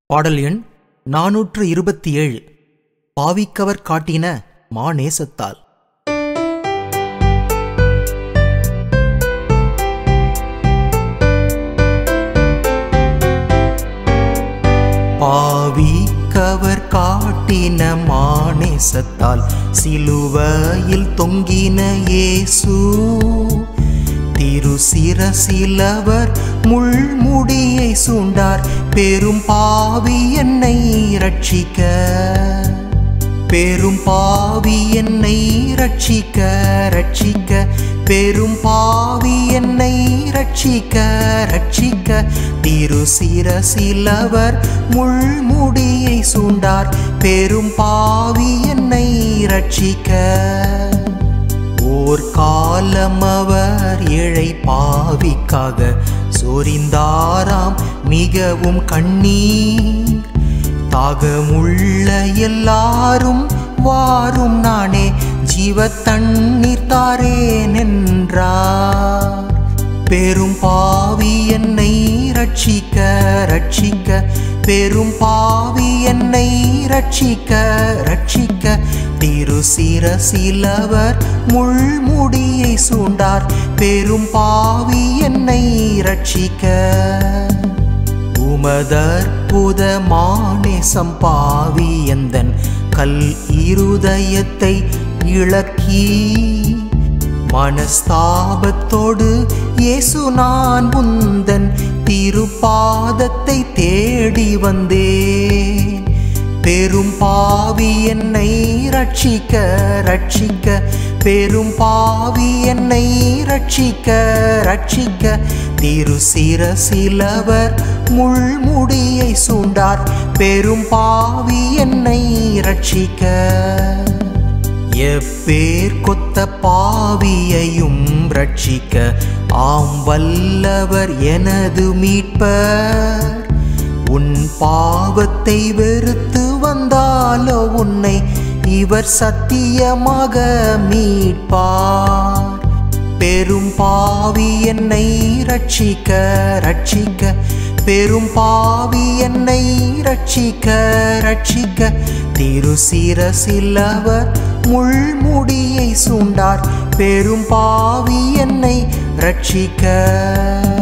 பாடல் எண் நாநூற்று இருபத்தி ஏழு பாவிக்கவர் காட்டின மாநேசத்தால் பாவிக்கவர் காட்டின மாநேசத்தால் சிலுவையில் தொங்கின இயேசு திருசிரசிலவர் முள்முடியை சூண்டார் பெரும் பாவி என்னை ரட்சிக்க பெரும் பாவி என்னை ரட்சிக்க ரட்சிக்க பெரும் பாவி என்னை ரட்சிக்க ரட்சிக்க திருசிரசிலவர் முள்முடியை சூண்டார் பெரும் பாவி என்னை ரட்சிக்க ஓர் காலம் அவர் ஏழை பாவிக்காக சொரிந்தாராம் மிகவும் கண்ணீர் தாகமுள்ள எல்லாரும் வாரும் நானே ஜீவ தண்ணீர் தாரேன் என்றார் பெரும் பாவி என்னை ரட்சிக்க ரட்சிக்க பெரும் பாவி என்னை ரட்சிக்க ரட்சிக்க திருசிரசிலவர் முள்முடியை சூண்டார் பெரும் பாவி என்னை ரட்சிக்க உமதற்புத மானேசம் பாவி எந்தன் கல் இருதயத்தை இழக்கி மனஸ்தாபத்தோடு இயேசு நான் உந்தன் திருப்பாதத்தை தேடி வந்தேன் பெரும் பாவி என்னை ரட்சிக்க ரட்சிக்க பெரும் பாவி என்னை ரட்சிக்க ரட்சிக்க திருசிரசிலவர் முள்முடியை சூண்டார் பெரும் பாவி என்னை ரட்சிக்க எப்பேர் கொத்த பாவியையும் ரட்சிக்க ஆம் வல்லவர் எனது மீட்பர் உன் பாவத்தை வெறுத்து வந்தாலோ உன்னை இவர் சத்தியமாக மீட்பார் பெரும் பாவி என்னை ரட்சிக்க ரட்சிக்க பெரும் பாவி என்னை ரட்சிக்க ரட்சிக்க திருசிரசிலவர் முள்முடியை சூண்டார் பெரும் பாவி என்னை ரட்சிக்க